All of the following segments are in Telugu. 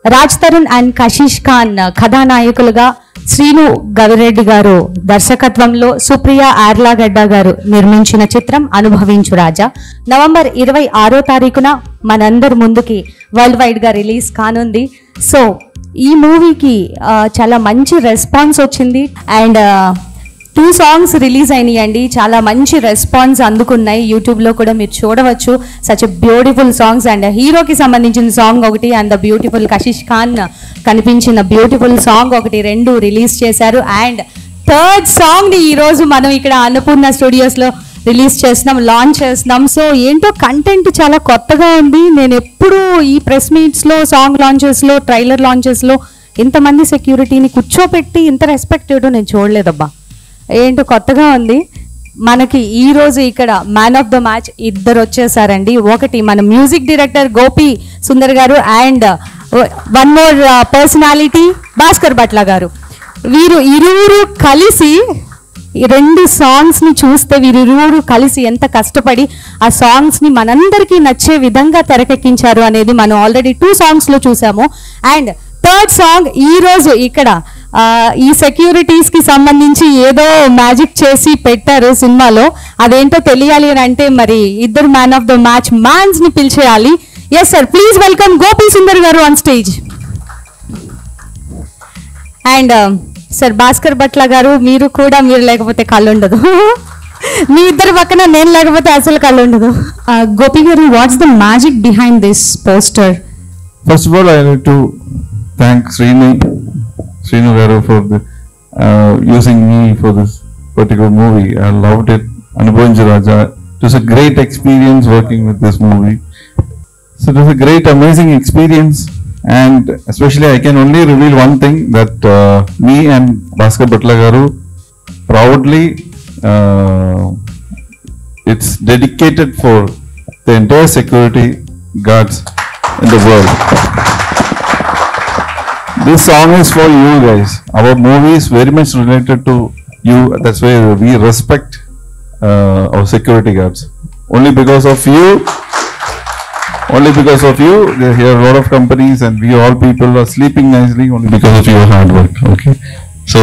రాజ్ తరుణ్ అండ్ కషిష్ ఖాన్ కథానాయకులుగా శ్రీను గవిరెడ్డి గారు దర్శకత్వంలో సుప్రియ ఆర్లాగడ్డ గారు నిర్మించిన చిత్రం అనుభవించు రాజా నవంబర్ ఇరవై ఆరో తారీఖున మనందరి ముందుకి వరల్డ్ వైడ్ గా రిలీజ్ కానుంది సో ఈ మూవీకి ఆ, చాలా మంచి రెస్పాన్స్ వచ్చింది అండ్ టూ సాంగ్స్ రిలీజ్ అయినాయండి చాలా మంచి రెస్పాన్స్ అందుకున్నాయి యూట్యూబ్లో కూడా మీరు చూడవచ్చు సచ్ బ్యూటిఫుల్ సాంగ్స్ అండ్ హీరోకి సంబంధించిన సాంగ్ ఒకటి and the beautiful Kashish Khan కనిపించిన బ్యూటిఫుల్ సాంగ్ ఒకటి రెండు రిలీజ్ చేశారు అండ్ థర్డ్ సాంగ్ని ఈరోజు మనం ఇక్కడ అన్నపూర్ణ స్టూడియోస్లో రిలీజ్ చేస్తున్నాం లాంచ్ చేస్తున్నాం సో ఏంటో కంటెంట్ చాలా కొత్తగా ఉంది నేను ఎప్పుడు ఈ ప్రెస్ మీట్స్లో సాంగ్ లాంచెస్లో ట్రైలర్ లాంచెస్లో ఇంతమంది సెక్యూరిటీని కూర్చోపెట్టి ఇంత రెస్పెక్ట్ ఇవ్వడం నేను చూడలేదబ్బా ఏంటో కొత్తగా ఉంది మనకి ఈ రోజు ఇక్కడ మ్యాన్ ఆఫ్ ద మ్యాచ్ ఇద్దరు వచ్చేసారండి ఒకటి మన music director Gopi Sundar garu and one more personality Bhaskar Bhatla garu వీరు ఇరువురు కలిసి ఈ రెండు సాంగ్స్ ని చూస్తే వీరిరువురు కలిసి ఎంత కష్టపడి ఆ సాంగ్స్ ని మనందరికీ నచ్చే విధంగా తెరకెక్కించారు అనేది మనం ఆల్రెడీ టూ సాంగ్స్ లో చూసాము అండ్ థర్డ్ సాంగ్ ఈ రోజు ఇక్కడ ఆ, ఈ సెక్యూరిటీస్ కి సంబంధించి ఏదో మ్యాజిక్ చేసి పెట్టారు సినిమాలో అదేంటో తెలియాలి అని అంటే మరి ఇద్దరు man of the match mans ని పిలిచేయాలి yes sir please welcome Gopi Sundar garu on stage and sir Bhaskar Bhatla garu మీరు కూడా మీరు లేకపోతే కళ్ళు ఉండదు మీ ఇద్దరు పక్కన నేను లేకపోతే అసలు కళ్ళు ఉండదు Gopi garu what's the magic behind this poster First of all, I need to thank Srini, Srinu Garu for the, uh, using me for this particular movie. I loved it. Anubhanj Raja. It was a great experience working with this movie. So it was a great, amazing experience. And especially, I can only reveal one thing that uh, me and Bhaskar Bhatla Garu proudly, uh, it's dedicated for the entire security guards in the world. This song is for you guys. Our movie is very much related to you. That's why we respect uh, our security guards. Only because of you, only because of you, there here a lot of companies and we all people are sleeping nicely only because of your hard work. Okay, so.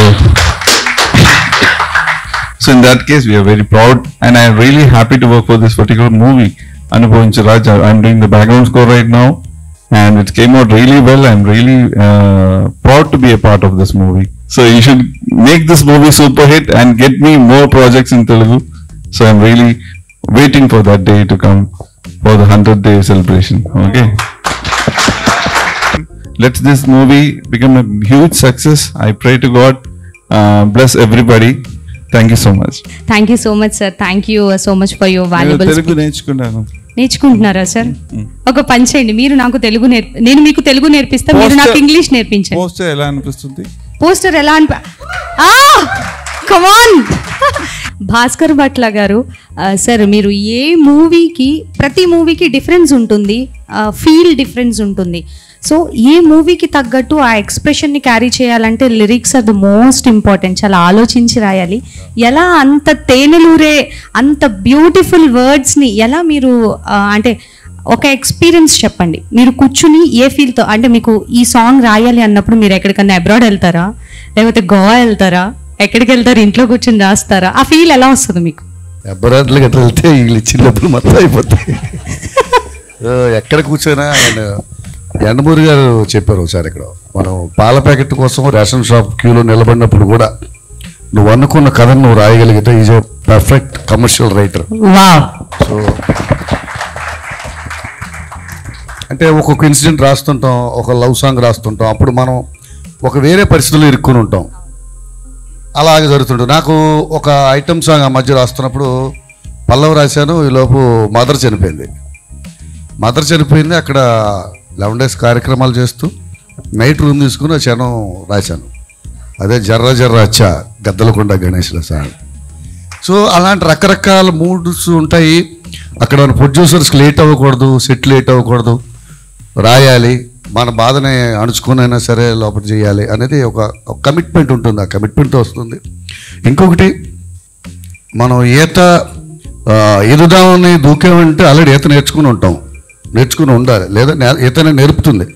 So in that case, we are very proud, and I am really happy to work for this particular movie. Anubhavincha Raja. I'm doing the background score right now, and it came out really well. I'm really uh, proud to be a part of this movie. So you should make this movie super hit and get me more projects in Telugu. So I'm really waiting for that day to come for the 100th day celebration. Okay. Let this movie become a huge success. I pray to God. Uh, bless everybody. Thank you so much. Thank you so much sir thank you so much for your నేను వాల్యుబుల్ తెలుగు నేర్చుకున్నాను నేర్చుకుంటున్నారా సార్ ఒక పని చేయండి మీరు నాకు తెలుగు నేర్పి నేను మీకు తెలుగు నేర్పిస్తా మీరు నాకు ఇంగ్లీష్ నేర్పించండి పోస్టర్ ఎలా అనిపిస్తుంది పోస్టర్ ఎలా అనిప కమాన్ భాస్కర్ భట్ల గారు ఆ, సార్ మీరు ఏ మూవీకి ప్రతి మూవీకి డిఫరెన్స్ ఉంటుంది ఫీల్ డిఫరెన్స్ ఉంటుంది సో ఏ మూవీకి తగ్గట్టు ఆ ఎక్స్ప్రెషన్ని క్యారీ చేయాలంటే lyrics are the most important చాలా ఆలోచించి రాయాలి ఎలా అంత తేనెలూరే అంత బ్యూటిఫుల్ వర్డ్స్ని ఎలా మీరు ఆ, అంటే ఒక ఎక్స్పీరియన్స్ చెప్పండి మీరు కూర్చుని ఏ ఫీల్తో అంటే మీకు ఈ సాంగ్ రాయాలి అన్నప్పుడు మీరు ఎక్కడికన్నా అబ్రాడ్ వెళ్తారా లేకపోతే గోవా వెళ్తారా ఎక్కడికి వెళ్తారు ఇంట్లో కూర్చొని రాస్తారా ఆ ఫీల్ ఎలా వస్తుంది మీకు అబ్బరాట్లు గట్రా వెళ్తే వీళ్ళు ఇచ్చిన డబ్బులు మొత్తం అయిపోతాయి సో ఎక్కడ కూర్చోనా ఆయన ఎండమూరి గారు చెప్పారు ఒకసారి ఇక్కడ మనం పాల ప్యాకెట్ కోసం రేషన్ షాప్ క్యూలో నిలబడినప్పుడు కూడా నువ్వు అనుకున్న కథను నువ్వు రాయగలిగితే is a perfect commercial writer వా సో అంటే ఒక్కొక్క ఇన్సిడెంట్ రాస్తుంటాం ఒక లవ్ సాంగ్ రాస్తుంటాం అప్పుడు మనం ఒక వేరే పరిస్థితుల్లో ఇరుక్కుని ఉంటాం అలాగే జరుగుతుంటుంది నాకు ఒక ఐటమ్ సాంగ్ ఆ మధ్య రాస్తున్నప్పుడు పల్లవి రాశాను ఈలోపు మదర్ చనిపోయింది మదర్ చనిపోయింది అక్కడ లెవెన్ డేస్ కార్యక్రమాలు చేస్తూ నైట్ రూమ్ తీసుకుని ఆ క్షణం రాశాను అదే జర్ర జర్ర అచ్చా గద్దలకొండ గణేష్ల సాంగ్ సో అలాంటి రకరకాల మూడ్స్ ఉంటాయి అక్కడ మన ప్రొడ్యూసర్స్కి లేట్ అవ్వకూడదు సెట్ లేట్ అవ్వకూడదు రాయాలి మన బాధని అణుచుకునైనా సరే లోపల చేయాలి అనేది ఒక కమిట్మెంట్ ఉంటుంది ఆ కమిట్మెంట్ వస్తుంది ఇంకొకటి మనం ఈత ఆ, ఈదుదామని దూకామంటే ఆల్రెడీ ఈత నేర్చుకుని ఉంటాం నేర్చుకుని ఉండాలి లేదా నే- ఈతనే నేర్పుతుంది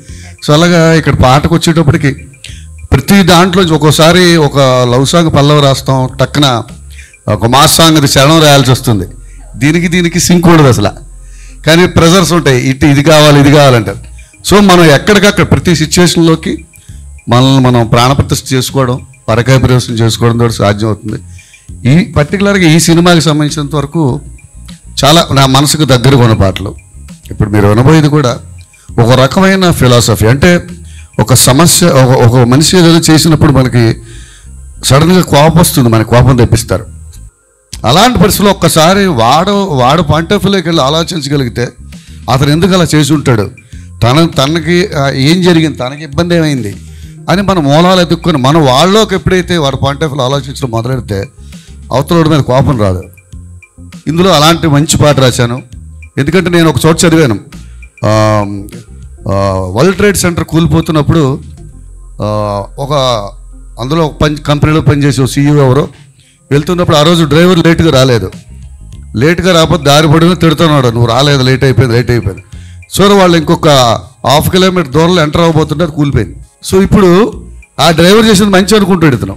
సో అలాగా ఇక్కడ పాటకు వచ్చేటప్పటికి ప్రతి దాంట్లో ఒక్కోసారి ఒక లవ్ సాంగ్ పల్లవి రాస్తాం టక్కున ఒక మాస్ సాంగ్ అది శరణం రాయాల్సి వస్తుంది దీనికి దీనికి సింక్ ఉండదు అసలు కానీ ప్రెజర్స్ ఉంటాయి ఇటు ఇది కావాలి ఇది కావాలంటారు సో మనం ఎక్కడికక్కడ ప్రతి సిచ్యువేషన్లోకి మనల్ని మనం ప్రాణప్రతిష్ఠ చేసుకోవడం పరకాయ ప్రవేశం చేసుకోవడం ద్వారా సాధ్యం అవుతుంది ఈ పర్టికులర్గా ఈ సినిమాకి సంబంధించినంత వరకు చాలా నా మనసుకు దగ్గరగా ఉన్న పాటలు ఇప్పుడు మీరు వినబోయేది కూడా ఒక రకమైన ఫిలాసఫీ అంటే ఒక సమస్య ఒక ఒక మనిషి ఏదో చేసినప్పుడు మనకి సడన్గా కోపం వస్తుంది మనకి కోపం తెప్పిస్తారు అలాంటి పరిస్థితుల్లో ఒక్కసారి వాడు వాడు పాయింట్ ఆఫ్ వ్యూలోకి వెళ్ళి ఆలోచించగలిగితే అతను ఎందుకు అలా చేసి ఉంటాడు తన తనకి ఆ, ఏం జరిగింది తనకి ఇబ్బంది ఏమైంది అని మన మూలాలు ఎదుర్కొని మన వాళ్ళలోకి ఎప్పుడైతే వాడు పాయింట్ ఆఫ్ వ్యూ ఆలోచించడం మొదలెడితే అవతల మీద కోపం రాదు ఇందులో అలాంటి మంచి పాట రాశాను ఎందుకంటే నేను ఒక చోట చదివాను ఆ, ఆ, వరల్డ్ ట్రేడ్ సెంటర్ కూలిపోతున్నప్పుడు ఆ, ఒక అందులో ఒక పని కంపెనీలో పనిచేసే ఒక సీఈఓ ఎవరో వెళ్తున్నప్పుడు ఆ రోజు డ్రైవర్ లేట్గా రాలేదు లేట్గా రాకపోతే దారి పడిన తిడుతున్నాడు నువ్వు రాలేదు లేట్ అయిపోయింది లేట్ అయిపోయింది సో వాళ్ళు ఇంకొక హాఫ్ కిలోమీటర్ దూరంలో ఎంటర్ అవ్వబోతుంటే అది కూలిపోయింది సో ఇప్పుడు ఆ డ్రైవర్ చేసింది మంచి అనుకుంటాడు ఇతను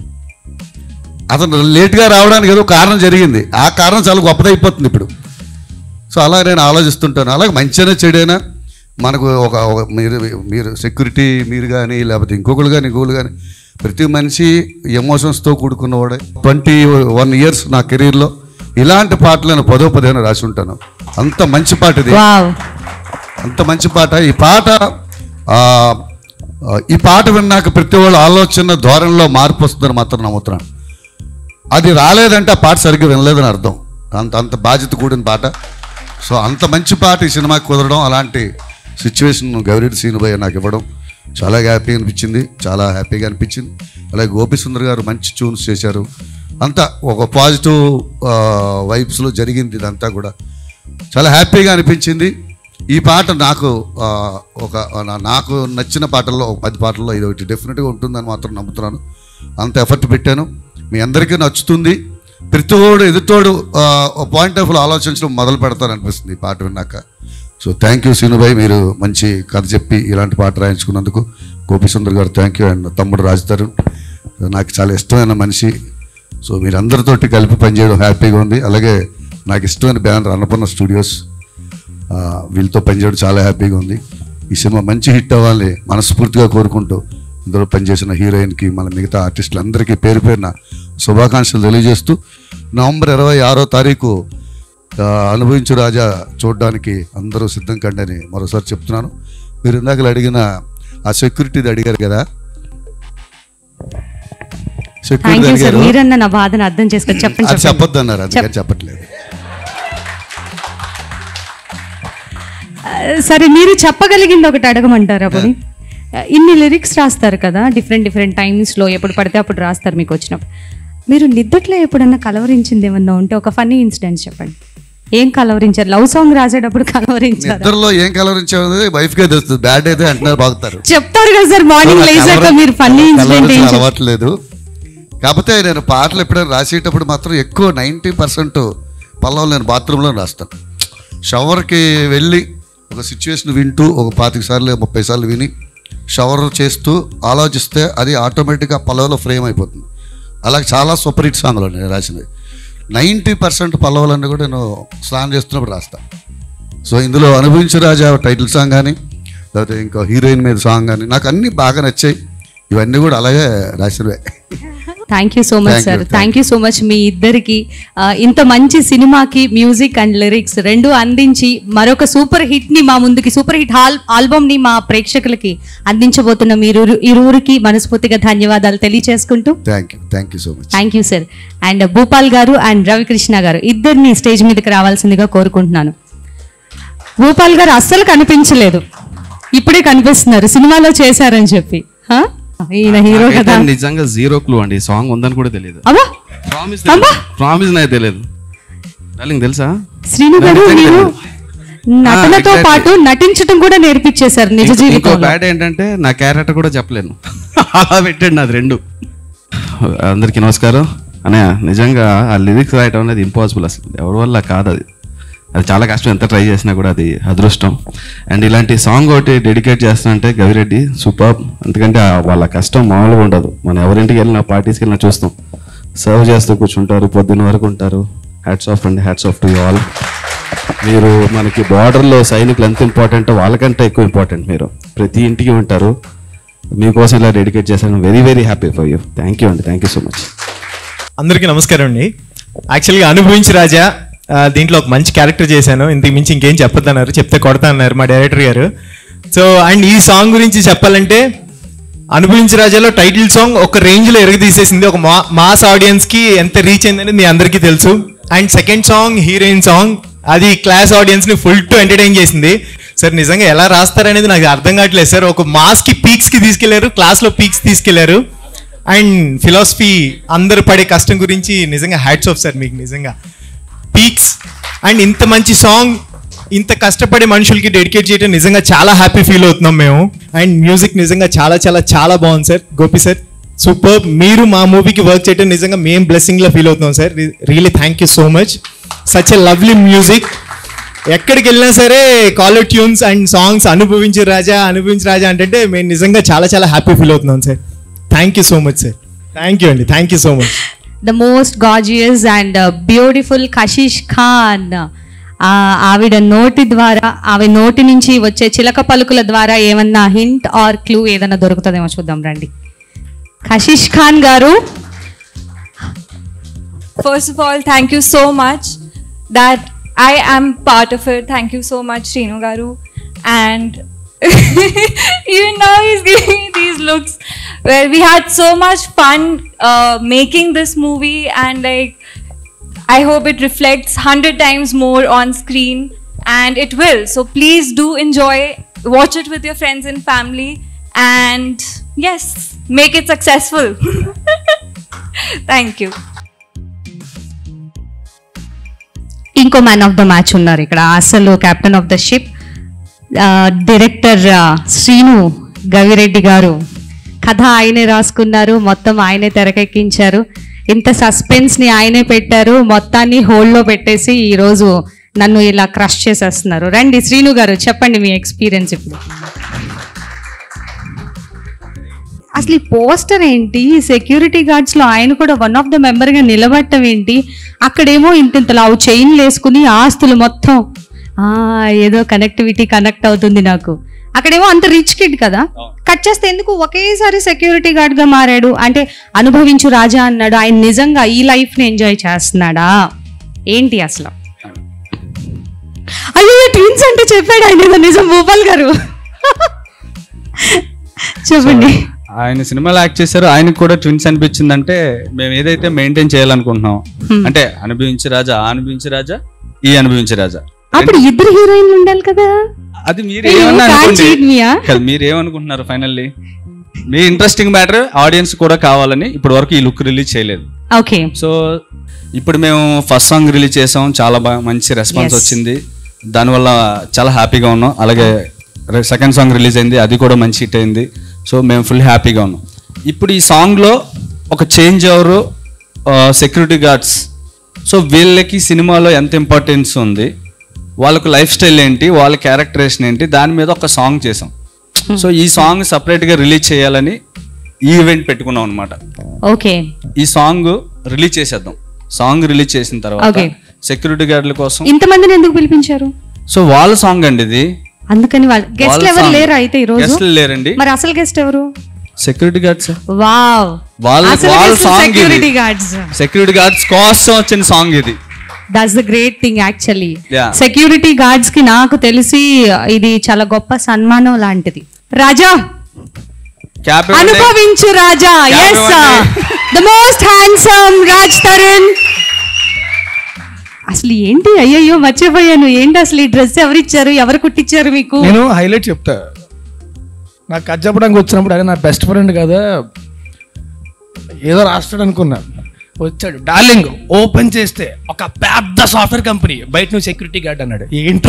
అతను లేట్గా రావడానికి ఏదో కారణం జరిగింది ఆ కారణం చాలా గొప్పదైపోతుంది ఇప్పుడు సో అలా నేను ఆలోచిస్తుంటాను అలాగే మంచిగా చెడైనా మనకు ఒక ఒక- మీరు మీరు సెక్యూరిటీ మీరు కానీ లేకపోతే ఇంకొకరు కానీ ఇంకొకరు కానీ ప్రతి మనిషి ఎమోషన్స్తో కూడుకున్నవాడే ట్వంటీ వన్ ఇయర్స్ నా కెరీర్లో ఇలాంటి పాటలు నేను పదో పదిహేను రాసి ఉంటాను అంత మంచి పాట ఇది వావ్ అంత మంచి పాట ఈ పాట ఆ, ఆ, ఈ పాట విన్నాక ప్రతి వాళ్ళు ఆలోచన ధోరణిలో మార్పు వస్తుందని మాత్రం నమ్ముతున్నాను అది రాలేదంటే ఆ పాట సరిగ్గా వినలేదని అర్థం అంత అంత బాధ్యత కూడిన పాట సో అంత మంచి పాట ఈ సినిమాకి కుదరడం అలాంటి సిచ్యువేషన్ గౌరెడ్డి సీనుభయ్య నాకు ఇవ్వడం చాలా హ్యాపీ అనిపించింది చాలా హ్యాపీగా అనిపించింది అలాగే గోపి సుందర్ గారు మంచి ట్యూన్స్ చేశారు అంతా ఒక పాజిటివ్ వైబ్స్లో జరిగింది ఇదంతా కూడా చాలా హ్యాపీగా అనిపించింది ఈ పాట నాకు ఆ, ఒక నా- నాకు నచ్చిన పాటల్లో ఒక పది పాటల్లో ఇది ఒకటి డెఫినెట్గా ఉంటుందని మాత్రం నమ్ముతున్నాను అంత ఎఫర్ట్ పెట్టాను మీ అందరికీ నచ్చుతుంది ప్రతివాడు ఎదుటోడు పాయింట్ ఆఫ్ ఆలోచించడం మొదలు పెడతారనిపిస్తుంది ఈ పాట విన్నాక సో థ్యాంక్ యూ సీనుభాయ్ మీరు మంచి కథ చెప్పి ఇలాంటి పాట రాయించుకున్నందుకు గోపిసుందర్ గారు థ్యాంక్ యూ అండ్ తమ్ముడు రాజ్ తరుణ్ నాకు చాలా ఇష్టమైన మనిషి సో మీరందరితోటి కలిపి పనిచేయడం హ్యాపీగా ఉంది అలాగే నాకు ఇష్టమైన బ్యానర్ అన్నపూర్ణ స్టూడియోస్ ఆ, వీళ్ళతో పనిచేయడం చాలా హ్యాపీగా ఉంది ఈ సినిమా మంచి హిట్ అవ్వాలని మనస్ఫూర్తిగా కోరుకుంటూ ఇందులో పనిచేసిన హీరోయిన్కి మన మిగతా ఆర్టిస్టులందరికీ పేరు పేరున శుభాకాంక్షలు తెలియజేస్తూ నవంబర్ ఇరవై ఆరో తారీఖు ఆ, అనుభవించు రాజా చూడడానికి అందరూ సిద్ధం కండి అని మరోసారి చెప్తున్నాను మీరు ఇందాక అడిగిన ఆ సెక్యూరిటీది అడిగారు కదా థ్యాంక్ సెక్యూరిటీ యూ సార్ అడిగారు మీరన్న నా బాధను అర్థం చేసుకొని చెప్పండి అది చెప్పండి చెప్పొద్దు అన్నారు అందుకని చెప్పట్లేదు ఆ, సరే మీరు చెప్పగలిగింది ఒకటి అడగమంటారా పోనీ ఆ, ఇన్ని లిరిక్స్ రాస్తారు కదా డిఫరెంట్ డిఫరెంట్ టైమ్స్లో ఎప్పుడు పడితే అప్పుడు రాస్తారు మీకు వచ్చినప్పుడు మీరు నిద్దట్లో ఎప్పుడన్నా కలవరించింది ఏమన్నా ఉంటే ఒక ఫన్నీ ఇన్సిడెంట్ చెప్పండి ఏం కలవరించారు లవ్ సాంగ్ రాసేటప్పుడు కలవరించారు ఇద్దరులో ఏం కలవరించేది వైఫ్ గా తెలుస్తుంది బ్యాడ్ అయితే అంటున్నారు బాగుతారు చెప్తారు కదా సార్ మార్నింగ్ లేచాక మీరు ఫన్నీ ఇన్సిడెంట్ ఏం చెప్- అలవాట్లేదు కాకపోతే నేను పాటలు ఎప్పుడైనా రాసేటప్పుడు మాత్రం ఎక్కువ నైంటీ పర్సెంట్ పల్లవులు నేను బాత్రూంలో రాస్తాను షవర్కి వెళ్ళి ఒక సిచ్యువేషన్ వింటూ ఒక పాతిక సార్లు ముప్పై సార్లు విని షవర్ చేస్తూ ఆలోచిస్తే అది ఆటోమేటిక్గా పల్లవులో ఫ్రేమ్ అయిపోతుంది అలాగే చాలా సూపర్ హిట్ సాంగ్లు నేను రాసినవి నైంటీ పర్సెంట్ పల్లవులన్నీ కూడా నేను స్నానం చేస్తున్నప్పుడు రాస్తాను సో ఇందులో అనుభవించు రాజా టైటిల్ సాంగ్ కానీ లేకపోతే ఇంకా హీరోయిన్ మీద సాంగ్ కానీ నాకు అన్నీ బాగా నచ్చాయి ఇవన్నీ కూడా అలాగే రాసినవే thank you so much Thank you, sir thank thank you so much మీ ఇద్దరికి ఆ, ఇంత మంచి సినిమాకి మ్యూజిక్ అండ్ లిరిక్స్ రెండు అందించి మరొక సూపర్ హిట్ ని మా ముందుకి సూపర్ హిట్ ఆల్ ఆల్బమ్ ని మా ప్రేక్షకులకి అందించబోతున్న మీరు ఇరువురికి మనస్ఫూర్తిగా ధన్యవాదాలు తెలియచేసుకుంటూ thank you thank you so much thank you sir and Bhupal garu and Ravikrishna గారు ఇద్దరిని స్టేజ్ మీదకి రావాల్సిందిగా కోరుకుంటున్నాను భూపాల్ గారు అస్సలు కనిపించలేదు ఇప్పుడే కనిపిస్తున్నారు సినిమాలో చేశారని చెప్పి హా? ఈయన హీరో నాకైతే కదా నిజంగా జీరో క్లూ అండి సాంగ్ ఉందని కూడా తెలియదు అబ్బా ప్రామిస్ అబ్బా! ప్రామిస్ నాకు తెలియదు డార్లింగ్ తెలుసా శ్రీను గారు నాకు మీరు తెలియదు. నటనతో exactly. పాటు నటించడం కూడా నేర్పించేశారు నిజ ఇంకో- ఇంకో జీవితంలో బ్యాడ్ ఏంటంటే నా క్యారెక్టర్ కూడా చెప్పలేను అలా పెట్టండి నాది రెండు అందరికీ నమస్కారం అన్నయ్య నిజంగా ఆ లిరిక్స్ రాయటం అనేది ఇంపాసిబుల్ అసలు ఎవరి వల్ల కాదు అది అది చాలా కష్టం ఎంత ట్రై చేసినా కూడా అది అదృష్టం అండ్ ఇలాంటి సాంగ్ ఒకటి డెడికేట్ చేస్తానంటే గవిరెడ్డి సూపర్ ఎందుకంటే ఆ వాళ్ళ కష్టం మామూలుగా ఉండదు మనం ఎవరింటికి వెళ్ళినా పార్టీస్కి వెళ్ళినా చూస్తాం సర్వ్ చేస్తూ కూర్చుంటారు పొద్దున్న వరకు ఉంటారు హ్యాట్స్ ఆఫ్ అండి hats off to you all మీరు మనకి బార్డర్లో సైనికులు ఎంత ఇంపార్టెంట్ వాళ్ళకంటే ఎక్కువ ఇంపార్టెంట్ మీరు ప్రతి ఇంటికి ఉంటారు మీకోసం ఇలా డెడికేట్ చేశాను very very happy for you thank you అండి థ్యాంక్ యూ సో మచ్ అందరికీ నమస్కారం అండి యాక్చువల్గా అనుభవించి రాజా ఆ, దీంట్లో ఒక మంచి క్యారెక్టర్ చేశాను ఇంతకు మించి ఇంకేం చెప్పొద్దన్నారు చెప్తే కొడతా అన్నారు మా డైరెక్టర్ గారు సో అండ్ ఈ సాంగ్ గురించి చెప్పాలంటే అనుభవించి రాజాలో టైటిల్ సాంగ్ ఒక రేంజ్ లో ఎరగ తీసేసింది ఒక మా మాస్ ఆడియన్స్ కి ఎంత రీచ్ అయిందని మీ అందరికీ తెలుసు and second song heroine song అది క్లాస్ ఆడియన్స్ ని ఫుల్ టు ఎంటర్టైన్ చేసింది సార్ నిజంగా ఎలా రాస్తారనేది నాకు అర్థం కావట్లేదు సార్ ఒక మాస్ కి పీక్స్ కి తీసుకెళ్లారు క్లాస్ లో పీక్స్ తీసుకెళ్లారు అండ్ ఫిలాసఫీ అందరు పడే కష్టం గురించి నిజంగా హ్యాట్స్ ఆఫ్ సార్ మీకు నిజంగా పీక్స్ అండ్ ఇంత మంచి సాంగ్ ఇంత కష్టపడే మనుషులకి డెడికేట్ చేయడం నిజంగా చాలా హ్యాపీ ఫీల్ అవుతున్నాం మేము అండ్ మ్యూజిక్ నిజంగా చాలా చాలా చాలా బాగుంది సార్ గోపి సార్ సూపర్ మీరు మా మూవీకి వర్క్ చేయడం నిజంగా మేము బ్లెస్సింగ్ లో ఫీల్ అవుతున్నాం sir really thank you so much such a lovely music ఎక్కడికి వెళ్ళినా సరే కాలర్ ట్యూన్స్ అండ్ సాంగ్స్ అనుభవించి రాజా అనుభవించి రాజా అంటే మేము నిజంగా చాలా చాలా హ్యాపీ ఫీల్ అవుతున్నాం sir thank you so much sir thank you అండి thank you so much the most gorgeous and beautiful Kashish Khan ఆ, ఆవిడ నోటి ద్వారా ఆవిడ నోటి నుంచి వచ్చే చిలక పలుకుల ద్వారా ఏమన్నా హింట్ ఆర్ క్లూ ఏదైనా దొరుకుతుందేమో చూద్దాం రండి కషిష్ ఖాన్ గారు First of all, thank you so much that I am part of it. Thank you so much, Srinu Garu. And even now he's giving me these looks. Well, we had so much fun uh, making this movie, and like, I hope it reflects 100 times more on screen, and it will. So please do enjoy, watch it with your friends and family, and yes, make it successful. Thank you. ఇంకో మ్యాన్ ఆఫ్ ద మ్యాచ్ ఉన్నారు ఇక్కడ అసలు captain of the ship director Srinu Gavireddy garu కథ ఆయనే రాసుకున్నారు మొత్తం ఆయనే తెరకెక్కించారు ఇంత సస్పెన్స్ ని ఆయనే పెట్టారు మొత్తాన్ని హోల్డ్లో పెట్టేసి ఈరోజు నన్ను ఇలా క్రష్ చేసేస్తున్నారు రండి శ్రీను గారు చెప్పండి మీ ఎక్స్పీరియన్స్ ఇప్పుడు అసలు ఈ పోస్టర్ ఏంటి సెక్యూరిటీ గార్డ్స్ లో ఆయన కూడా వన్ ఆఫ్ ద మెంబర్ గా నిలబడటం ఏంటి అక్కడేమో ఇంత లావు చైన్లు వేసుకుని ఆస్తులు మొత్తం ఆ ఏదో కనెక్టివిటీ కనెక్ట్ అవుతుంది నాకు అక్కడేమో అంత రిచ్ కిడ్ కదా కట్ చేస్తే ఎందుకు ఒకేసారి సెక్యూరిటీ గార్డ్ గా మారాడు అంటే అనుభవించు రాజా అన్నాడు ఆయన నిజంగా ఈ లైఫ్ ని ఎంజాయ్ చేస్తున్నాడా ఏంటి అసలు అయ్యో ట్విన్స్ అంటే చెప్పాడు ఆయన ఏదో నిజం భూపాల్ గారు చెప్పండి ఆయన సినిమాలో యాక్ట్ చేశారు ఆయనకు కూడా ట్విన్స్ అనిపించిందంటే మేము ఏదైతే మెయింటైన్ చేయాలనుకుంటున్నాం అంటే అనుభవించి రాజా ఆ అనుభవించి రాజా ఈ అనుభవించి రాజా అప్పుడు ఇద్దరు హీరోయిన్లు ఉండాలి కదా అది మీరు You ఏమన్నా can't అనుకోండి cheat me, ah? కాదు, మీరు ఏమనుకుంటున్నారు ఫైనల్లీ మీ ఇంట్రెస్టింగ్ మ్యాటర్ ఆడియన్స్ కూడా కావాలని ఇప్పటి వరకు ఈ లుక్ రిలీజ్ చేయలేదు ఓకే సో ఇప్పుడు మేము ఫస్ట్ సాంగ్ రిలీజ్ చేసాం చాలా బాగా మంచి రెస్పాన్స్ Yes. వచ్చింది దానివల్ల చాలా హ్యాపీగా ఉన్నాం అలాగే సెకండ్ సాంగ్ రిలీజ్ అయింది అది కూడా మంచి హిట్ అయింది సో మేము ఫుల్ హ్యాపీగా ఉన్నాం ఇప్పుడు ఈ సాంగ్లో ఒక చేంజ్ ఎవరు సెక్యూరిటీ గార్డ్స్ సో వీళ్ళకి సినిమాలో ఎంత ఇంపార్టెన్స్ ఉంది వాళ్ళకు లైఫ్ స్టైల్ ఏంటి వాళ్ళ క్యారెక్టరేషన్ ఏంటి దాని మీద ఒక సాంగ్ చేసాం సో ఈ సాంగ్ సపరేట్గా రిలీజ్ చేయాలని ఈ ఈవెంట్ పెట్టుకున్నాం అనమాట ఓకే ఈ సాంగ్ రిలీజ్ చేసేద్దాం సాంగ్ రిలీజ్ చేసిన తర్వాత Okay. సెక్యూరిటీ గార్డుల కోసం ఇంతమందిని ఎందుకు పిలిపించారు సో వాళ్ళ సాంగ్ అండి ఇది అందుకని వాళ్ళు గెస్ట్ వాళ్ళ ఎవరు song. లేరా అయితే ఈ రోజు Guest లు లేరండి మరి అసలు గెస్ట్ ఎవరు సెక్యూరిటీ గార్డ్స్ వావ్ వాళ్ళ వాళ్ళ song security guards security guards కోసం వచ్చిన సాంగ్ ఇది that's the great thing actually Yeah. Security guards కి నాకు తెలిసి ఇది చాలా గొప్ప సన్మానం లాంటిది రాజా క్యాప్ అనుభవించు రాజా Cap ఎస్ ఇవ్వండి. The most handsome Raj Tarun అసలు ఏంటి అయ్యయ్యో మర్చిపోయాను ఏంటి అసలు ఈ డ్రెస్ ఎవరిచ్చారు ఎవరు కుట్టించారు మీకు నేను హైలైట్ చెప్తా నాకు కథ చెప్పడానికి వచ్చినప్పుడు అదే నా బెస్ట్ ఫ్రెండ్ కదా ఏదో రాస్తాడు అనుకున్నా వచ్చాడు డార్లింగ్ ఓపెన్ చేస్తే ఒక పెద్ద సాఫ్ట్వేర్ కంపెనీ బయట నువ్వు సెక్యూరిటీ గార్డ్ అన్నాడు ఏంటి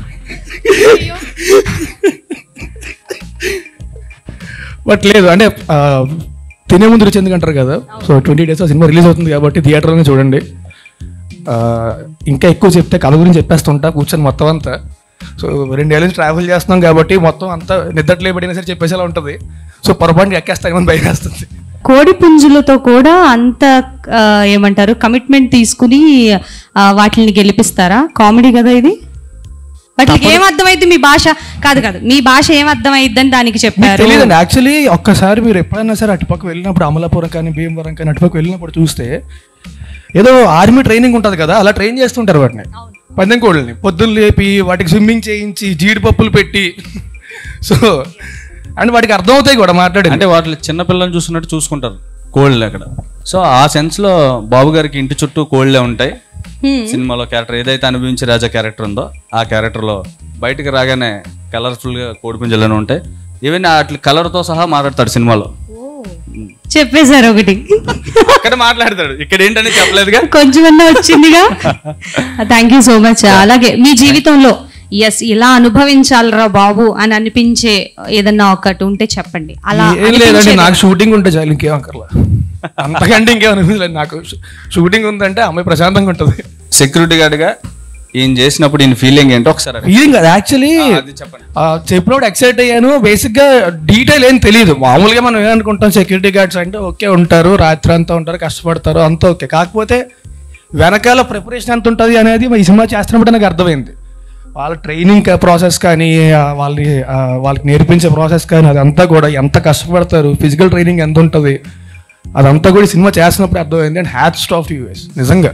బట్ లేదు అంటే ఆ, తినే ముందు రుచి ఎందుకు అంటారు కదా సో ట్వంటీ డేస్ సినిమా రిలీజ్ అవుతుంది కాబట్టి థియేటర్లోనే చూడండి ఆ, ఇంకా ఎక్కువ చెప్తే కథ గురించి చెప్పేస్తుంటా కూర్చొని మొత్తం అంతా సో రెండేళ్ళ నుంచి ట్రావెల్ చేస్తున్నాం కాబట్టి మొత్తం అంతా నిద్రలే పడినా సరే చెప్పేసేలా ఉంటుంది సో పొరపాటుగా ఎక్కేస్తామని భయం వేస్తుంది కోడి పుంజులతో కూడా అంత ఆ, ఏమంటారు కమిట్మెంట్ తీసుకుని ఆ, వాటిని గెలిపిస్తారా కామెడీ కదా ఇది వాటికి ఏం అర్థమైంది మీ భాష కాదు కాదు మీ భాష ఏం అర్థమైద్దని దానికి మీకు చెప్పారు తెలియదండి యాక్చువల్లీ ఒక్కసారి మీరు ఎప్పుడైనా సరే అటుపక్క వెళ్ళినప్పుడు అమలాపురం కానీ భీమవరం కానీ అటుపక్క వెళ్ళినప్పుడు చూస్తే ఏదో ఆర్మీ ట్రైనింగ్ ఉంటుంది కదా అలా ట్రైన్ చేస్తుంటారు వాటిని పందెం కోళ్ళని పొద్దున్న లేపి వాటికి స్విమ్మింగ్ చేయించి జీడిపప్పులు పెట్టి సో అండ్ వాటికి అర్థమవుతాయి కూడా మాట్లాడి అంటే వాటిని చిన్న పిల్లల్ని చూసుకున్నట్టు చూసుకుంటారు కోళ్ళు అక్కడ సో ఆ సెన్స్ లో బాబు గారికి ఇంటి చుట్టూ కోళ్ళే ఉంటాయి సినిమాలో క్యారెక్టర్ ఏదైతే అనుభవించే రాజా క్యారెక్టర్ ఉందో ఆ క్యారెక్టర్ లో బయటకు రాగానే కలర్ఫుల్ గా కోడిపుంజలను ఉంటాయి ఈవెన్ వాటి కలర్ తో సహా మాట్లాడతాడు సినిమాలో చెప్పేశారు ఒకటి అక్కడ మాట్లాడతాడు ఇక్కడ ఏంటని చెప్పలేదుగా కొంచెమన్నా వచ్చిందిగా థ్యాంక్ యూ సో మచ్ అలాగే మీ జీవితంలో ఎస్ ఇలా అనుభవించాలరా బాబు అని అనిపించే ఏదన్నా ఒకటి ఉంటే చెప్పండి అలా ఏం లేదండి అనిపించేది నాకు షూటింగ్ ఉంటే చాలు ఇంకేం అక్కర్లా అంతకంటే ఇంకేం అనిపించలేదు నాకు షూటింగ్ ఉందంటే అమ్మాయి ప్రశాంతంగా ఉంటుంది సెక్యూరిటీ గార్డ్ గా ఈయన చేసినప్పుడు ఈయన ఫీలింగ్ ఏంటో ఒకసారి అడగండి. ఫీలింగ్ అది యాక్చువల్లీ అది చెప్పండి చెప్పినప్పుడు ఎక్సైట్ అయ్యాను బేసిక్ గా డీటెయిల్ ఏం తెలియదు మామూలుగా మనం ఏమనుకుంటాం సెక్యూరిటీ గార్డ్స్ అంటే ఓకే ఉంటారు రాత్రి అంతా ఉంటారు కష్టపడతారు అంతా ఓకే కాకపోతే వెనకాల ప్రిపరేషన్ ఎంత ఉంటుంది అనేది ఈ సినిమా చేస్తున్నప్పుడు నాకు అర్థమైంది వాళ్ళ ట్రైనింగ్ ప్రాసెస్ కానీ ఆ, వాళ్ళ ఆ, వాళ్ళకి నేర్పించే ప్రాసెస్ కానీ అదంతా కూడా ఎంత కష్టపడతారు ఫిజికల్ ట్రైనింగ్ ఎంత ఉంటుంది అదంతా కూడా ఈ సినిమా చేస్తున్నప్పుడు అర్థమైంది అండ్ హ్యాట్స్ ఆఫ్ యూఎస్ నిజంగా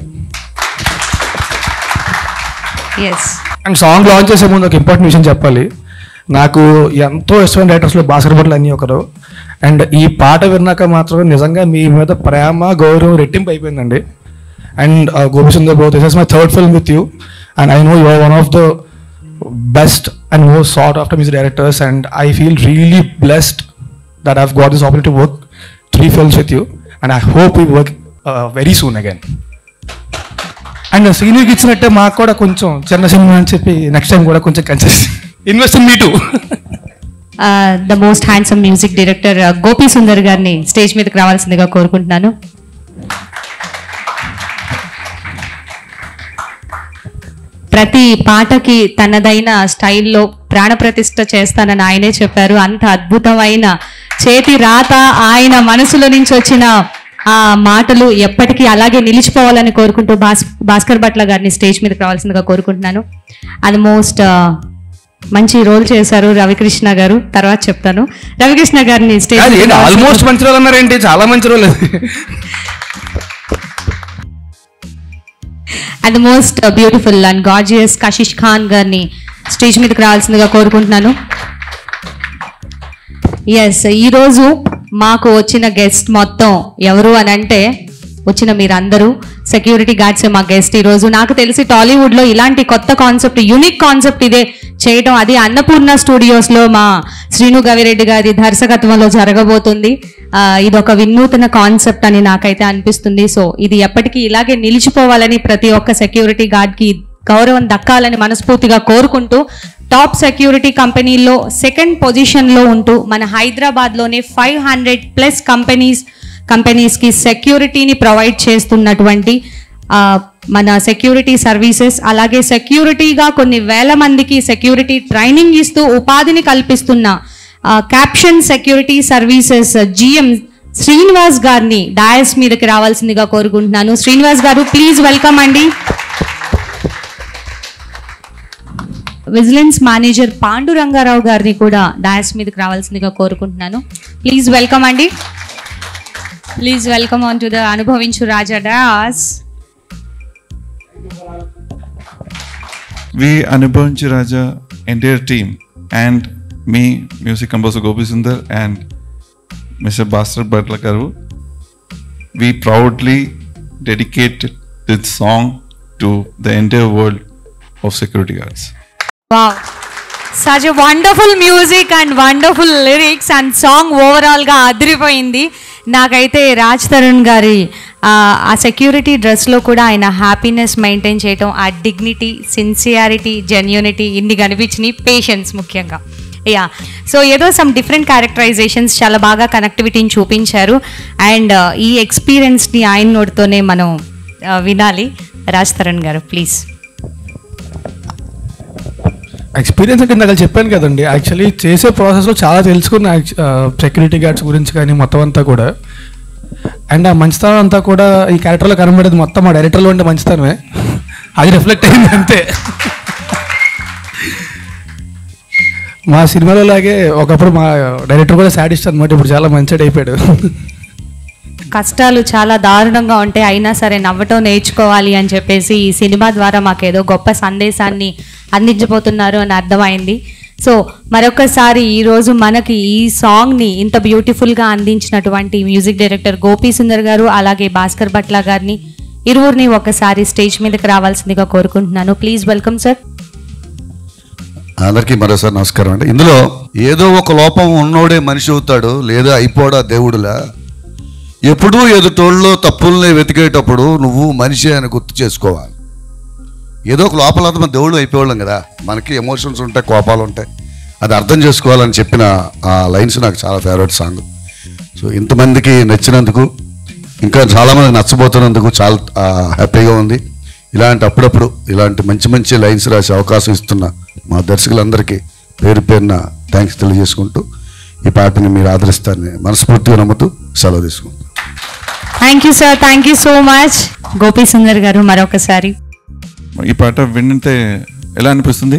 ఎస్ అండ్ సాంగ్ లాంచ్ చేసే ముందు ఒక ఇంపార్టెంట్ విషయం చెప్పాలి నాకు ఎంతో ఇష్టమైన రైటర్స్లో భాస్కర్ భట్లు అని ఒకరు అండ్ ఈ పాట విన్నాక మాత్రం నిజంగా మీ మీద ప్రేమ గౌరవం రెట్టింపు అయిపోయిందండి and Gopi Sundar both this is my third film with you and I know you are one of the best and most sought after music directors and I feel really blessed that have got this opportunity work three films with you and I hope you work very soon again and సీనియర్కి ఇచ్చినట్టే మాకు కూడా కొంచెం చిన్న సినిమా అని చెప్పి నెక్స్ట్ టైం కూడా కొంచెం consider invest in me too the most handsome music director Gopi Sundar గారిని స్టేజ్ మీదకి రావాల్సిందిగా కోరుకుంటున్నాను ప్రతి పాటకి తనదైన స్టైల్లో ప్రాణప్రతిష్ఠ చేస్తానని ఆయనే చెప్పారు అంత అద్భుతమైన చేతి రాత ఆయన మనసులో నుంచి వచ్చిన ఆ మాటలు ఎప్పటికీ అలాగే నిలిచిపోవాలని కోరుకుంటూ భాస్ భాస్కర్ భట్ల గారిని స్టేజ్ మీదకి రావాల్సిందిగా కోరుకుంటున్నాను అది మోస్ట్ మంచి రోల్ చేశారు రవికృష్ణ గారు తర్వాత చెప్తాను రవికృష్ణ గారిని స్టేజ్ అది మీదకి ఏంటి రావాల్సిందిగా- ఆల్మోస్ట్ మంచి రోజులు అన్నారేంటి చాలా మంచి రోజులు and most beautiful and gorgeous Kashish Khan గారిని స్టేజ్ మీదకి రావాల్సిందిగా కోరుకుంటున్నాను ఎస్ ఈరోజు మాకు వచ్చిన గెస్ట్ మొత్తం ఎవరు అని అంటే వచ్చిన మీరందరూ సెక్యూరిటీ గార్డ్స్ మా గెస్ట్ ఈరోజు నాకు తెలిసి టాలీవుడ్లో ఇలాంటి కొత్త కాన్సెప్ట్ యూనిక్ కాన్సెప్ట్ ఇదే చేయడం అది అన్నపూర్ణ స్టూడియోస్లో మా శ్రీను గవిరెడ్డి గారి దర్శకత్వంలో జరగబోతుంది ఆ, ఇది ఒక వినూతన కాన్సెప్ట్ అని నాకైతే అనిపిస్తుంది సో ఇది ఎప్పటికీ ఇలాగే నిలిచిపోవాలని ప్రతి ఒక్క సెక్యూరిటీ గార్డ్కి గౌరవం దక్కాలని మనస్ఫూర్తిగా కోరుకుంటూ టాప్ సెక్యూరిటీ కంపెనీల్లో సెకండ్ పొజిషన్లో ఉంటూ మన హైదరాబాద్లోనే ఫైవ్ హండ్రెడ్ ప్లస్ కంపెనీస్ కంపెనీస్కి సెక్యూరిటీని ప్రొవైడ్ చేస్తున్నటువంటి ఆ, మన సెక్యూరిటీ సర్వీసెస్ అలాగే సెక్యూరిటీగా కొన్ని వేల మందికి సెక్యూరిటీ ట్రైనింగ్ ఇస్తూ ఉపాధిని కల్పిస్తున్న caption security services GM Srinivas గారిని డయస్ మీదకి రావాల్సిందిగా కోరుకుంటున్నాను శ్రీనివాస్ గారు ప్లీజ్ వెల్కమ్ అండి విజిలెన్స్ మేనేజర్ పాండురంగారావు గారిని కూడా డయస్ మీదకి రావాల్సిందిగా కోరుకుంటున్నాను ప్లీజ్ వెల్కమ్ అండి please welcome on to the Anubhavinchu Raja dais We Anubhavanchi Raja entire team and me, music composer Gopi Sundar and Mr. Bhaskar Bhatlakaru, we proudly dedicate this song to the entire world of security guards. Wow such wonderful music and wonderful lyrics and song ఓవరాల్గా అదిరిపోయింది నాకైతే రాజ్ తరుణ్ గారి ఆ, ఆ సెక్యూరిటీ డ్రెస్లో కూడా ఆయన హ్యాపీనెస్ మెయింటైన్ చేయటం ఆ డిగ్నిటీ సిన్సియారిటీ జెన్యూనిటీ ఇన్ని కనిపించినాయి పేషెన్స్ ముఖ్యంగా యా సో ఏదో సమ్ డిఫరెంట్ క్యారెక్టరైజేషన్స్ చాలా బాగా కనెక్టివిటీని చూపించారు అండ్ ఈ ఎక్స్పీరియన్స్ని ఆయన నోటితోనే మనం ఆ, వినాలి రాజ్ తరణ్ గారు ప్లీజ్ ఎక్స్పీరియన్స్ అంటే ఇందాక చెప్పాను కదండి యాక్చువల్లీ చేసే ప్రాసెస్లో చాలా తెలుసుకున్న సెక్యూరిటీ గార్డ్స్ గురించి కానీ మొత్తం అంతా కూడా అండ్ ఆ మంచితనం అంతా కూడా ఈ క్యారెక్టర్లో కనబడేది మొత్తం మా డైరెక్టర్లో ఉండే మంచితనమే అది రిఫ్లెక్ట్ అయింది అంతే మా సినిమాలో లాగే ఒకప్పుడు మా డైరెక్టర్ కూడా సాడిస్ట్ అనమాట ఇప్పుడు చాలా మంచిగా అయిపోయాడు కష్టాలు చాలా దారుణంగా ఉంటాయి అయినా సరే నవ్వటం నేర్చుకోవాలి అని చెప్పేసి ఈ సినిమా ద్వారా మాకేదో గొప్ప సందేశాన్ని అందించబోతున్నారు అని అర్థమైంది సో మరొకసారి ఈరోజు మనకి ఈ సాంగ్ని ఇంత బ్యూటిఫుల్గా అందించినటువంటి మ్యూజిక్ డైరెక్టర్ గోపీ సుందర్ గారు అలాగే భాస్కర్ భట్ల గారిని ఇరువురిని ఒకసారి స్టేజ్ మీదకి రావాల్సిందిగా కోరుకుంటున్నాను ప్లీజ్ వెల్కమ్ సార్ అందరికీ మరోసారి నమస్కారం అండి ఇందులో ఏదో ఒక లోపం ఉన్నోడే మనిషి అవుతాడు లేదా అయిపోడా దేవుడులా ఎప్పుడూ ఎదుటోళ్ళలో తప్పుల్ని వెతికేటప్పుడు నువ్వు మనిషి అని గుర్తు చేసుకోవాలి ఏదో ఒక లోపల మన దేవుడు అయిపోవాళ్ళం కదా మనకి ఎమోషన్స్ ఉంటాయి కోపాలు ఉంటాయి అది అర్థం చేసుకోవాలని చెప్పిన ఆ లైన్స్ నాకు చాలా ఫేవరెట్ సాంగ్ సో ఇంతమందికి నచ్చినందుకు ఇంకా చాలామంది నచ్చబోతున్నందుకు చాలా ఆ, హ్యాపీగా ఉంది ఇలాంటి అప్పుడప్పుడు ఇలాంటి మంచి మంచి లైన్స్ రాసే అవకాశం ఇస్తున్న మా దర్శకులందరికీ పేరు పేరున థ్యాంక్స్ తెలియజేసుకుంటూ ఈ పాటని మీరు ఆదరిస్తారని మనస్ఫూర్తిగా నమ్ముతూ సెలవు తీసుకుంటాం thank you sir thank you so much Gopi Sundar garu మరొకసారి ఈ పాట వింటే ఎలా అనిపిస్తుంది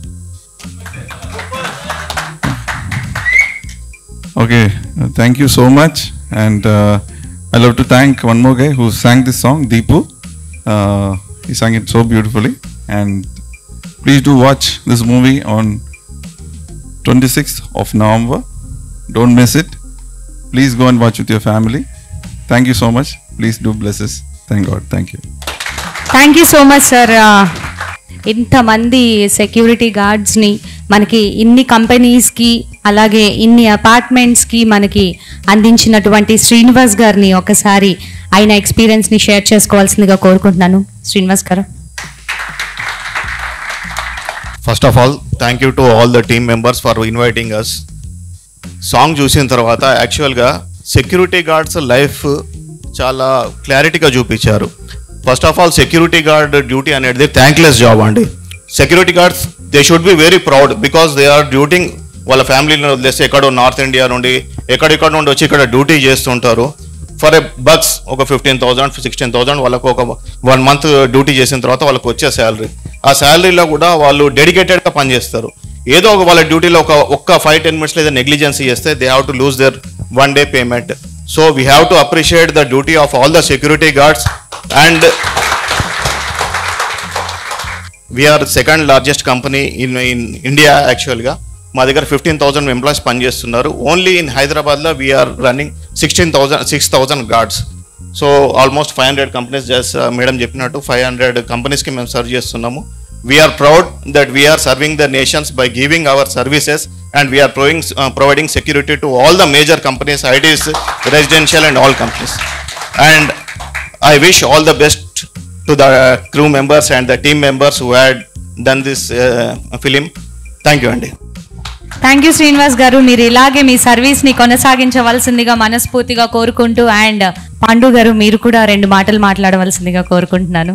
okay thank you so much and I love to thank one more guy who song this song Deepu ఈ song it so beautifully and please do watch this movie on twenty sixth of November don't miss it please go and watch with your family thank you so much please do blesses thank God thank you thank you so much sir ఇంతమంది సెక్యూరిటీ గార్డ్స్ని మనకి ఇన్ని కంపెనీస్కి అలాగే ఇన్ని అపార్ట్మెంట్స్కి మనకి అందించినటువంటి శ్రీనివాస్ గారిని ఒకసారి ఆయన ఎక్స్పీరియన్స్ని షేర్ చేసుకోవాల్సిందిగా కోరుకుంటున్నాను Srinivas garu first of all thank you to all the team members for inviting us song చూసిన తర్వాత యాక్చువల్గా సెక్యూరిటీ గార్డ్స్ లైఫ్ చాలా క్లారిటీగా చూపించారు first of all security guard duty అనేది థ్యాంక్లెస్ జాబ్ అండి security guards they should be very proud because they are duting వాళ్ళ ఫ్యామిలీని వదిలేస్తే ఎక్కడో నార్త్ ఇండియా నుండి ఎక్కడెక్కడ నుండి వచ్చి ఇక్కడ డ్యూటీ చేస్తుంటారు ఫర్ ఏ బక్స్ ఒక ఫిఫ్టీన్ థౌసండ్ సిక్స్టీన్ థౌసండ్ వాళ్ళకు ఒక వన్ మంత్ డ్యూటీ చేసిన తర్వాత వాళ్ళకి వచ్చే శాలరీ ఆ శాలరీలో కూడా వాళ్ళు డెడికేటెడ్గా పనిచేస్తారు ఏదో ఒక వాళ్ళ డ్యూటీలో ఒక ఒక్క ఫైవ్ టెన్ మినిట్స్ లేదా నెగ్లిజెన్సీ చేస్తే they have to lose their one day payment so we have to appreciate the duty of all the security guards and we are second largest company in in India యాక్చువల్గా మా దగ్గర ఫిఫ్టీన్ థౌసండ్ ఎంప్లాయీస్ పనిచేస్తున్నారు ఓన్లీ ఇన్ హైదరాబాద్లో we are running sixteen thousand six thousand guards so almost five hundred companies just madam చెప్పినట్టు ఫైవ్ హండ్రెడ్ కంపెనీస్కి మేము సర్వ్ చేస్తున్నాము we are proud that we are serving the nations by giving our services and we are proving providing security to all the major companies ITs residential and all companies and I wish all the best to the uh, crew members and the team members who had done this uh, film. Thank you, Andy. Thank you Srinivas garu మీరు ఇలాగే మీ సర్వీస్ని కొనసాగించవలసిందిగా మనస్ఫూర్తిగా కోరుకుంటూ అండ్ పాండు గారు మీరు కూడా రెండు మాటలు మాట్లాడవలసిందిగా కోరుకుంటున్నాను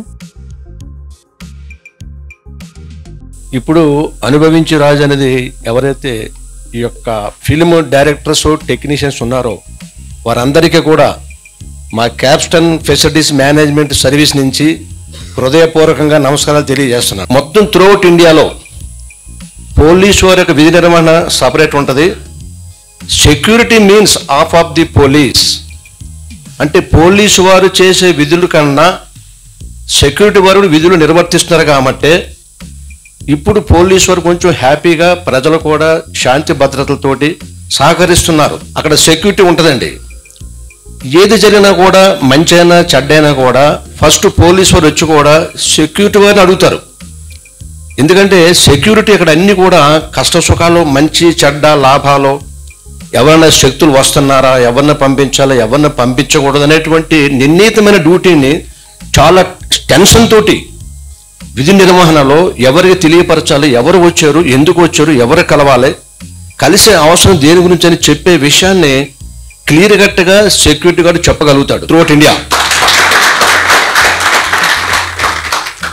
ఇప్పుడు అనుభవించి రాజు అనేది ఎవరైతే ఈ యొక్క ఫిల్మ్ డైరెక్టర్స్ టెక్నీషియన్స్ ఉన్నారో వారందరికీ కూడా మా క్యాప్స్టన్ ఫెసిలిటీస్ మేనేజ్మెంట్ సర్వీస్ నుంచి హృదయపూర్వకంగా నమస్కారాలు తెలియజేస్తున్నాను మొత్తం త్రూఅవుట్ ఇండియాలో పోలీసు వారి యొక్క విధి నిర్వహణ సపరేట్ ఉంటుంది security means of of the police అంటే పోలీసు వారు చేసే విధుల కన్నా సెక్యూరిటీ వారు విధులు నిర్వర్తిస్తున్నారు కాబట్టి ఇప్పుడు పోలీసు వారు కొంచెం హ్యాపీగా ప్రజలు కూడా శాంతి భద్రతలతోటి సహకరిస్తున్నారు అక్కడ సెక్యూరిటీ ఉంటుందండి ఏది జరిగినా కూడా మంచి అయినా చెడ్డైనా కూడా ఫస్ట్ పోలీసు వారు వచ్చి కూడా సెక్యూరిటీ వారిని అడుగుతారు ఎందుకంటే సెక్యూరిటీ ఇక్కడ అన్ని కూడా కష్ట సుఖాలు మంచి చెడ్డ లాభాలు ఎవరైనా శక్తులు వస్తున్నారా ఎవరిని పంపించాలా ఎవరిని పంపించకూడదు అనేటువంటి నిర్ణీతమైన డ్యూటీని చాలా టెన్షన్ తోటి విధి నిర్వహణలో ఎవరికి తెలియపరచాలి ఎవరు వచ్చారు ఎందుకు వచ్చారు ఎవరు కలవాలి కలిసే అవసరం దేని గురించి అని చెప్పే విషయాన్ని క్లియర్ కట్గా సెక్యూరిటీ గార్డు చెప్పగలుగుతాడు త్రూఅవుట్ ఇండియా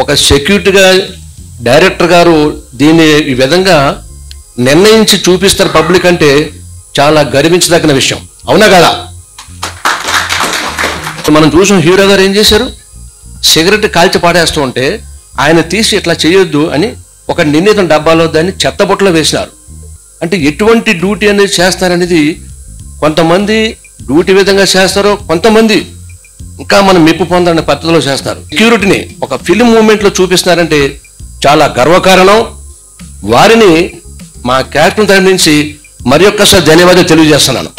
ఒక సెక్యూరిటీగా డైరెక్టర్ గారు దీన్ని ఈ విధంగా నిర్ణయించి చూపిస్తారు పబ్లిక్ అంటే చాలా గర్వించదగిన విషయం అవునా కదా మనం చూసిన హీరో గారు ఏం చేశారు సిగరెట్ కాల్చి పాడేస్తూ ఉంటే ఆయన తీసి ఇట్లా చేయొద్దు అని ఒక నిర్ణీత డబ్బాలో దాన్ని చెత్తబుట్టలో వేసినారు అంటే ఎటువంటి డ్యూటీ అనేది చేస్తారనేది కొంతమంది డ్యూటీ విధంగా చేస్తారో కొంతమంది ఇంకా మనం మెప్పు పొందాలనే పద్ధతిలో చేస్తారు సెక్యూరిటీని ఒక ఫిలిం మూమెంట్లో చూపిస్తున్నారంటే చాలా గర్వకారణం వారిని మా క్యారెక్టర్ తరఫు నుంచి మరి ఒక్కసారి ధన్యవాదాలు తెలియజేస్తున్నాను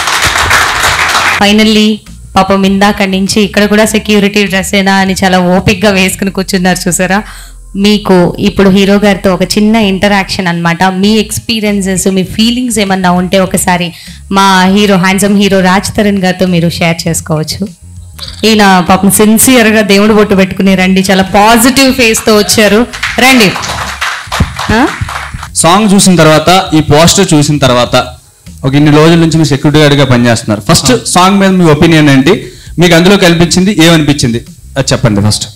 ఫైనల్లీ పాపం ఇందాక నుంచి ఇక్కడ కూడా సెక్యూరిటీ డ్రెస్ ఏనా అని చాలా ఓపిక్గా వేసుకుని కూర్చున్నారు చూసారా మీకు ఇప్పుడు హీరో గారితో ఒక చిన్న ఇంటరాక్షన్ అన్నమాట మీ ఎక్స్పీరియన్సెస్ మీ ఫీలింగ్స్ ఏమన్నా ఉంటే ఒకసారి మా hero handsome hero Raj Tarun గారితో మీరు షేర్ చేసుకోవచ్చు ఈయన పాపం సిన్సియర్గా దేవుడు బొట్టు పెట్టుకుని రండి చాలా పాజిటివ్ ఫేస్తో వచ్చారు రండి ఆ? సాంగ్ చూసిన తర్వాత ఈ పోస్టర్ చూసిన తర్వాత ఒక ఇన్ని రోజుల నుంచి మీరు సెక్యూరిటీ గార్డ్గా పనిచేస్తున్నారు ఫస్ట్ సాంగ్ మీద మీ ఒపీనియన్ ఏంటి మీకు అందులో కనిపించింది ఏమనిపించింది అది చెప్పండి ఫస్ట్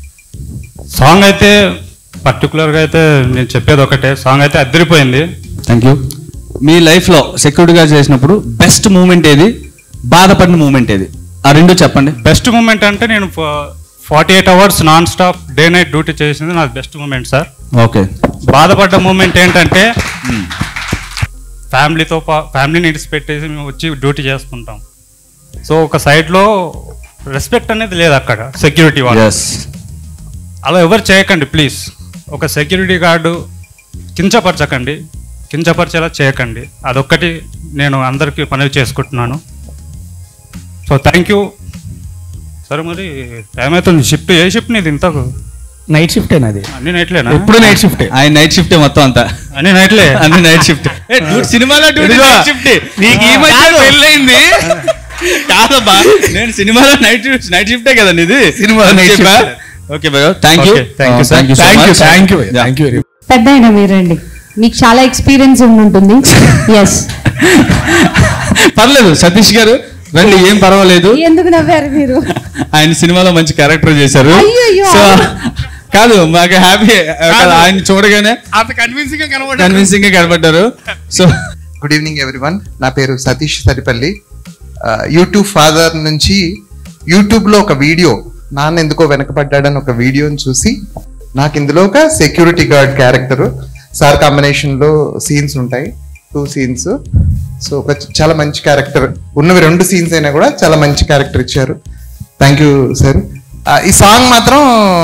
సాంగ్ అయితే పర్టికులర్గా అయితే నేను చెప్పేది ఒకటే సాంగ్ అయితే అదిరిపోయింది థ్యాంక్ యూ మీ లైఫ్లో సెక్యూరిటీ గార్డ్ చేసినప్పుడు బెస్ట్ మూమెంట్ ఏది బాధపడిన మూమెంట్ ఏది ఆ రెండు చెప్పండి బెస్ట్ మూమెంట్ అంటే నేను forty eight hours non stop day night duty చేసింది నాకు బెస్ట్ మూమెంట్ సార్ ఓకే బాధపడ్డ మూమెంట్ ఏంటంటే ఫ్యామిలీతో పా- ఫ్యామిలీని ఇడిచిపెట్టేసి మేము వచ్చి డ్యూటీ చేసుకుంటాం సో ఒక సైడ్లో రెస్పెక్ట్ అనేది లేదు అక్కడ సెక్యూరిటీ వాళ్ళు అలా ఎవరు చేయకండి ప్లీజ్ ఒక సెక్యూరిటీ గార్డు కించపరచకండి కించపరిచేలా చేయకండి అదొక్కటి నేను అందరికీ పనులు చేసుకుంటున్నాను సో థ్యాంక్ యూ సరే మరి టైం అవుతుంది షిఫ్ట్ ఏ షిఫ్ట్ నీది ఇంతకు నైట్ షిఫ్ట్ అది అన్ని నైట్లేనా ఎప్పుడు నైట్ షిఫ్ట్ ఆయన నైట్ షిఫ్ట్ మొత్తం అంతా అన్ని నైట్లే అన్ని నైట్ షిఫ్ట్ సినిమాలో డ్యూటీ ఇదిగో. నైట్ షిఫ్ట్ నీకు ఈ మధ్య కాదు. పెళ్ళైంది కాదబ్బా నేను సినిమాలో నైట్ నైట్ షిఫ్టే కదా ఇది సినిమా night shift. Okay bye thank you Okay, thank you, sir. Thank you Thank you, thank you, thank you very much. పెద్ద అయినా మీరండి మీకు చాలా ఎక్స్పీరియన్స్ ఉంటుంది ఎస్ పర్లేదు సతీష్ గారు రండి ఏం పర్వాలేదు ఎందుకు నవ్వారు మీరు ఆయన సినిమాలో మంచి క్యారెక్టర్ చేశారు అయ్యయ్యో. సో కాదు మాకు హ్యాపీ ఆయన చూడగానే అంత కన్విన్సింగ్ గా కనబడ్డారు కన్విన్సింగ్ గా కనబడ్డారు సో గుడ్ ఈవినింగ్ ఎవ్రీవన్ నా పేరు సతీష్ సరిపల్లి యూట్యూబ్ ఫాదర్ నుంచి యూట్యూబ్లో ఒక వీడియో నాన్న ఎందుకో వెనకబడ్డాడని ఒక వీడియోని చూసి నాకు ఇందులో ఒక సెక్యూరిటీ గార్డ్ క్యారెక్టర్ సార్ కాంబినేషన్లో సీన్స్ ఉంటాయి టూ సీన్స్ సో ఒక చాలా మంచి క్యారెక్టర్ ఉన్నవి రెండు సీన్స్ అయినా కూడా చాలా మంచి క్యారెక్టర్ ఇచ్చారు థ్యాంక్ యూ సార్ ఈ సాంగ్ మాత్రం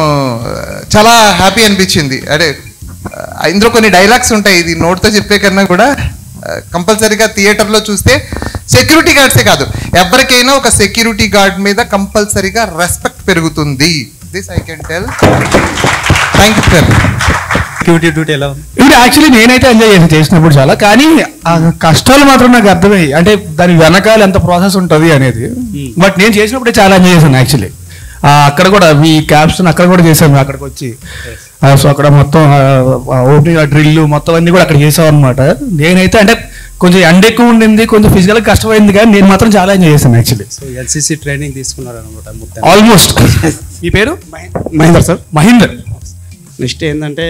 ఆ, చాలా హ్యాపీ అనిపించింది అదే ఆ, ఇందులో కొన్ని డైలాగ్స్ ఉంటాయి ఇది నోట్తో చెప్పే కన్నా కూడా కంపల్సరీగా థియేటర్లో చూస్తే సెక్యూరిటీ గార్డ్సే కాదు ఎవరికైనా ఒక సెక్యూరిటీ గార్డ్ మీద కంపల్సరీగా రెస్పెక్ట్ పెరుగుతుంది this I can tell thank you sir security duty ఎలా ఉంది ఇప్పుడు యాక్చువల్లీ నేనైతే ఎంజాయ్ చేసి చేసినప్పుడు చాలా కానీ ఆ కష్టాలు మాత్రం నాకు అర్థమయ్యాయి అంటే దాని వెనకాల ఎంత ప్రాసెస్ ఉంటుంది అనేది బట్ నేను చేసినప్పుడే చాలా ఎంజాయ్ చేశాను యాక్చువల్లీ అక్కడ కూడా మీ క్యాప్షన్ అక్కడ కూడా చేశాను అక్కడికి వచ్చి సో అక్కడ మొత్తం ఓపెనింగ్ డ్రిల్ మొత్తం అన్ని కూడా అక్కడ చేసాం అనమాట నేనైతే అంటే కొంచెం ఎండ ఎక్కువ ఉండింది కొంచెం ఫిజికల్ కష్టమైంది కానీ నేను మాత్రం చాలా ఎంజాయ్ చేశాను యాక్చువల్లీ సో ఎల్సిసి ట్రైనింగ్ తీసుకున్నారు అనమాట మొత్తం ఆల్మోస్ట్ మీ పేరు మహేందర్ సార్ మహేందర్ నెక్స్ట్ ఏంటంటే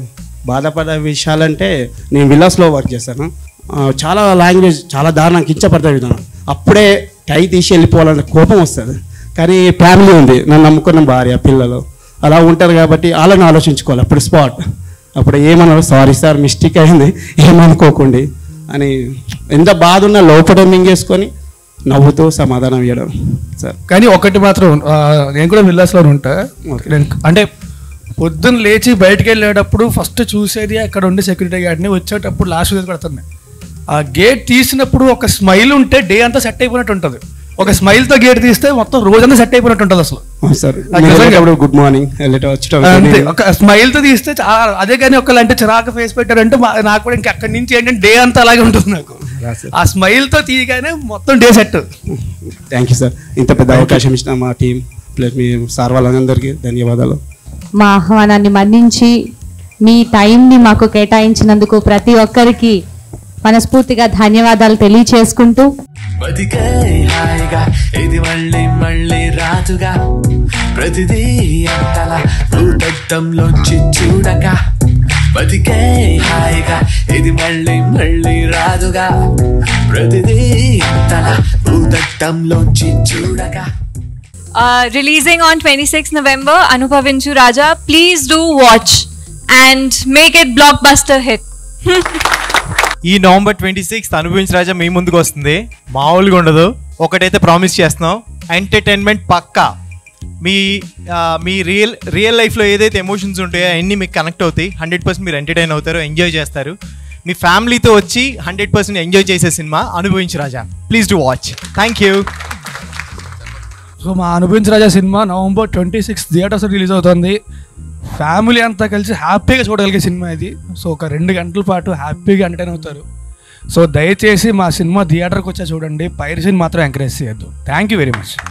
బాధపడే విషయాలంటే నేను విలాస్లో వర్క్ చేస్తాను ఆ, చాలా లాంగ్వేజ్ చాలా దారుణంగా కించపడతా విధానం అప్పుడే టై తీసి వెళ్ళిపోవాలనే కోపం వస్తుంది కానీ ఫ్యామిలీ ఉంది నన్ను నమ్ముకున్న భార్య పిల్లలు అలా ఉంటారు కాబట్టి వాళ్ళని ఆలోచించుకోవాలి అప్పుడు స్పాట్ అప్పుడు ఏమన్నారు సారీ సార్ మిస్టేక్ అయింది ఏమనుకోకండి అని ఎంత బాధ ఉన్నా లోపల మింగేసుకొని నవ్వుతూ సమాధానం ఇవ్వడం సార్ కానీ ఒకటి మాత్రం ఆ, నేను కూడా విల్లాస్లో ఉంటా నేను అంటే పొద్దున్న లేచి బయటికి వెళ్ళేటప్పుడు ఫస్ట్ చూసేది అక్కడ ఉండే సెక్యూరిటీ గార్డ్ని వచ్చేటప్పుడు లాస్ట్ రోజు కడుతున్నాయి ఆ గేట్ తీసినప్పుడు ఒక స్మైల్ ఉంటే డే అంతా సెట్ అయిపోయినట్టు ఉంటుంది ఒక స్మైల్ తో గేట్ తీస్తే మొత్తం రోజంతా సెట్ అయిపోయినట్టు ఉంటుంది అసలు అవును సార్ అది నిజంగా. గుడ్ మార్నింగ్ వెళ్ళేట వచ్చేటప్పుడు అంతే నేను- ఒక స్మైల్ తో తీస్తే చా- అదే కానీ ఒకళ్ళు అంటే చిరాకు ఫేస్ పెట్టారంటే మా- నాకు కూడా ఇంకా అక్కడి నుంచి ఏంటంటే డే అంతా అలాగే ఉంటుంది నాకు ఆ స్మైల్ తో తీయగానే మొత్తం day set thank you sir ఇంత పెద్ద అవకాశం ఇచ్చిన మా టీం ప్లస్ మీ సార్ వాళ్ళందరికీ ధన్యవాదాలు మా ఆహ్వానాన్ని మన్నించి మీ టైంని మాకు కేటాయించినందుకు ప్రతి ఒక్కరికి మనస్ఫూర్తిగా ధన్యవాదాలు తెలియచేసుకుంటూ బతికే హాయిగా ఇది మళ్ళీ మళ్ళీ రాదుగా ప్రతిదీ ఎంతల భూతత్వంలోంచి చూడక బతికే హాయిగా ఇది మళ్ళీ మళ్ళీ రాదుగా ప్రతిదీ ఎంతల భూతత్వంలోంచి చూడక uh, releasing on 26th November, Anupavinchu Raja. Please do watch and make it blockbuster hit. ఈ November twenty sixth Anubhavinchi Raja మీ ముందుకు వస్తుంది మామూలుగా ఉండదు ఒకటైతే ప్రామిస్ చేస్తున్నాం ఎంటర్టైన్మెంట్ పక్కా మీ ఆ, మీ రియల్ రియల్ లైఫ్లో ఏదైతే ఎమోషన్స్ ఉంటాయో అవన్నీ మీకు కనెక్ట్ అవుతాయి హండ్రెడ్ పర్సెంట్ మీరు ఎంటర్టైన్ అవుతారు ఎంజాయ్ చేస్తారు మీ ఫ్యామిలీతో వచ్చి హండ్రెడ్ పర్సెంట్ ఎంజాయ్ చేసే సినిమా Anubhavinchi Raja please do watch thank you so మా అనుభవించి రాజా సినిమా November twenty six theatres release అవుతుంది ఫ్యామిలీ అంతా కలిసి హ్యాపీగా చూడగలిగే సినిమా ఇది సో ఒక రెండు గంటల పాటు హ్యాపీగా ఎంటర్టైన్ అవుతారు సో దయచేసి మా సినిమా థియేటర్కి వచ్చా చూడండి పైరసీని మాత్రం ఎంకరేజ్ చేయొద్దు థ్యాంక్ యూ వెరీ మచ్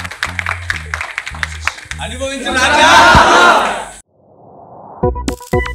అనుభవించిన